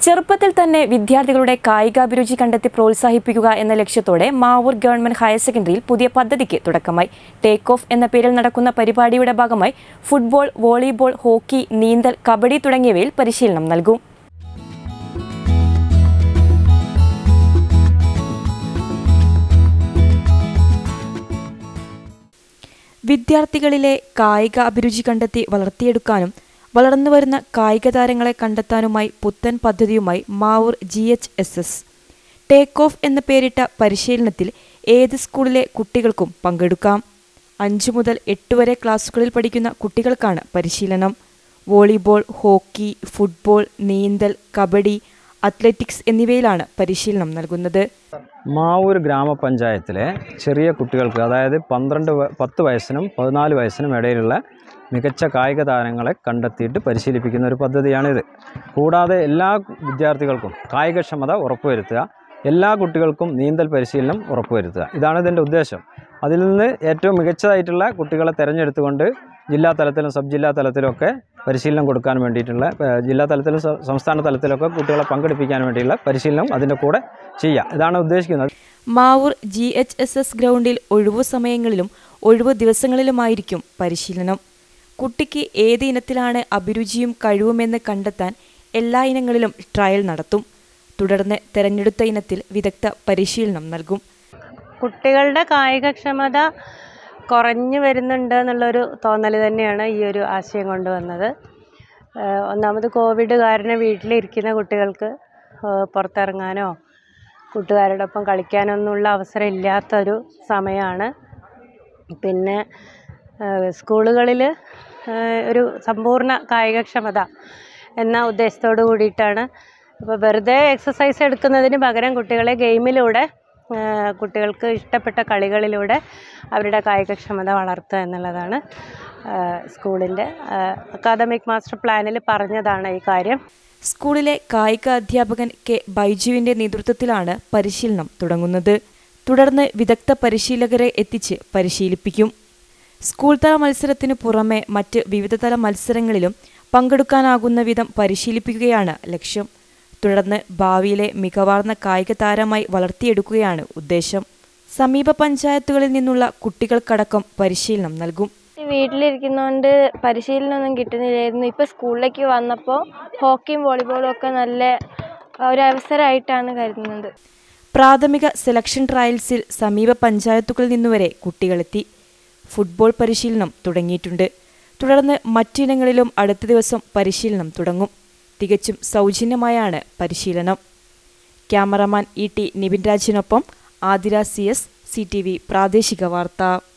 ചെറുപ്പത്തിൽ തന്നെ വിദ്യാർത്ഥികളുടെ കായികാഭിരുചി കണ്ടെത്തി പ്രോത്സാഹിപ്പിക്കുക എന്ന ലക്ഷ്യത്തോടെ മാവൂർ ഗവൺമെന്റ് ഹയർ സെക്കൻഡറിയിൽ പുതിയ പദ്ധതിക്ക് തുടക്കമായി ടേക്ക് ഓഫ് എന്ന പേരിൽ നടക്കുന്ന പരിപാടിയുടെ ഭാഗമായി ഫുട്ബോൾ വോളിബോൾ ഹോക്കി നീന്തൽ കബഡി തുടങ്ങിയവയിൽ പരിശീലനം നൽകും വിദ്യാർത്ഥികളിലെ കായിക അഭിരുചി കണ്ടെത്തി വളർത്തിയെടുക്കാനും വളർന്നുവരുന്ന കായിക താരങ്ങളെ കണ്ടെത്താനുമായി പുത്തൻ പദ്ധതിയുമായി Mavoor G H S S take off എന്ന് പേരിട്ട പരിശീലനത്തിൽ ഏത് സ്കൂളിലെ കുട്ടികൾക്കും പങ്കെടുക്കാം അഞ്ചു മുതൽ എട്ട് വരെ ക്ലാസ്സുകളിൽ പഠിക്കുന്ന കുട്ടികൾക്കാണ് പരിശീലനം വോളിബോൾ ഹോക്കി ഫുട്ബോൾ നീന്തൽ കബഡി അത്ലറ്റിക്സ് എന്നിവയിലാണ് പരിശീലനം നൽകുന്നത് മാവൂർ ഗ്രാമപഞ്ചായത്തിലെ ചെറിയ കുട്ടികൾക്ക് അതായത് പന്ത്രണ്ട് വ- പത്ത് വയസ്സിനും പതിനാല് വയസ്സിനും ഇടയിലുള്ള മികച്ച കായിക താരങ്ങളെ കണ്ടെത്തിയിട്ട് പരിശീലിപ്പിക്കുന്ന ഒരു പദ്ധതിയാണിത് കൂടാതെ എല്ലാ വിദ്യാർത്ഥികൾക്കും കായികക്ഷമത ഉറപ്പുവരുത്തുക എല്ലാ കുട്ടികൾക്കും നീന്തൽ പരിശീലനം ഉറപ്പുവരുത്തുക ഇതാണ് ഇതിൻ്റെ ഉദ്ദേശം അതിൽ നിന്ന് ഏറ്റവും മികച്ചതായിട്ടുള്ള കുട്ടികളെ തിരഞ്ഞെടുത്തുകൊണ്ട് ജില്ലാ തലത്തിലും സബ് ജില്ലാ തലത്തിലൊക്കെ പരിശീലനം കൊടുക്കാൻ വേണ്ടിയിട്ടുള്ള ഏഹ്, ജില്ലാ തലത്തിലും സ- സംസ്ഥാന തലത്തിലൊക്കെ കുട്ടികളെ പങ്കെടുപ്പിക്കാൻ വേണ്ടിയുള്ള പരിശീലനം അതിൻ്റെ കൂടെ ചെയ്യുക ഇതാണ് ഉദ്ദേശിക്കുന്നത് Mavoor G H S S ഗ്രൗണ്ടിൽ ഒഴിവു സമയങ്ങളിലും ഒഴിവു ദിവസങ്ങളിലുമായിരിക്കും പരിശീലനം കുട്ടിക്ക് ഏത് ഇനത്തിലാണ് അഭിരുചിയും കഴിവുമെന്ന് കണ്ടെത്താൻ എല്ലാ ഇനങ്ങളിലും ട്രയൽ നടത്തും തുടർന്ന് തെരഞ്ഞെടുത്ത ഇനത്തിൽ വിദഗ്ധ പരിശീലനം നൽകും കുട്ടികളുടെ കായികക്ഷമത കുറഞ്ഞു വരുന്നുണ്ട് എന്നുള്ളൊരു തോന്നൽ തന്നെയാണ് ഈ ഒരു ആശയം കൊണ്ടുവന്നത് ഏഹ് ഒന്നാമത് കോവിഡ് കാരണം വീട്ടിലിരിക്കുന്ന കുട്ടികൾക്ക് ഏഹ് പുറത്തിറങ്ങാനോ കൂട്ടുകാരോടൊപ്പം കളിക്കാനൊന്നുമുള്ള അവസരം ഇല്ലാത്തൊരു സമയമാണ് പിന്നെ സ്കൂളുകളിൽ ഒരു സമ്പൂർണ്ണ കായികക്ഷമത എന്ന ഉദ്ദേശത്തോടു കൂടിയിട്ടാണ് അപ്പോൾ വെറുതെ എക്സസൈസ് എടുക്കുന്നതിന് പകരം കുട്ടികളെ ഗെയിമിലൂടെ ഏഹ് കുട്ടികൾക്ക് ഇഷ്ടപ്പെട്ട കളികളിലൂടെ അവരുടെ കായികക്ഷമത വളർത്തുക എന്നുള്ളതാണ് സ്കൂളിൻ്റെ അക്കാദമിക് മാസ്റ്റർ പ്ലാനിൽ പറഞ്ഞതാണ് ഈ കാര്യം സ്കൂളിലെ കായിക അധ്യാപകൻ കെ ബൈജുവിന്റെ നേതൃത്വത്തിലാണ് പരിശീലനം തുടങ്ങുന്നത് തുടർന്ന് വിദഗ്ധ പരിശീലകരെ എത്തിച്ച് പരിശീലിപ്പിക്കും സ്കൂൾ തല മത്സരത്തിനു പുറമെ മറ്റ് വിവിധതല മത്സരങ്ങളിലും പങ്കെടുക്കാനാകുന്ന വിധം പരിശീലിപ്പിക്കുകയാണ് ലക്ഷ്യം തുടർന്ന് ഭാവിയിലെ മികവാർന്ന കായിക താരമായി വളർത്തിയെടുക്കുകയാണ് ഉദ്ദേശം സമീപ പഞ്ചായത്തുകളിൽ നിന്നുള്ള കുട്ടികൾക്കടക്കം പരിശീലനം നൽകും വീട്ടിലിരിക്കുന്നതുകൊണ്ട് പരിശീലനമൊന്നും കിട്ടുന്നില്ലായിരുന്നു ഇപ്പോൾ സ്കൂളിലേക്ക് വന്നപ്പോൾ ഹോക്കിയും വോളിബോളും ഒക്കെ നല്ല ഒരു അവസരമായിട്ടാണ് കരുതുന്നത് പ്രാഥമിക സെലക്ഷൻ ട്രയൽസിൽ സമീപ പഞ്ചായത്തുകളിൽ നിന്നുവരെ കുട്ടികളെത്തി ഫുട്ബോൾ പരിശീലനം തുടങ്ങിയിട്ടുണ്ട് തുടർന്ന് മറ്റിനങ്ങളിലും അടുത്ത ദിവസം പരിശീലനം തുടങ്ങും തികച്ചും സൗജന്യമായാണ് പരിശീലനം ക്യാമറമാൻ ഇ ടി നിബിൻ രാജിനൊപ്പം Athira C S C T V പ്രാദേശിക വാർത്ത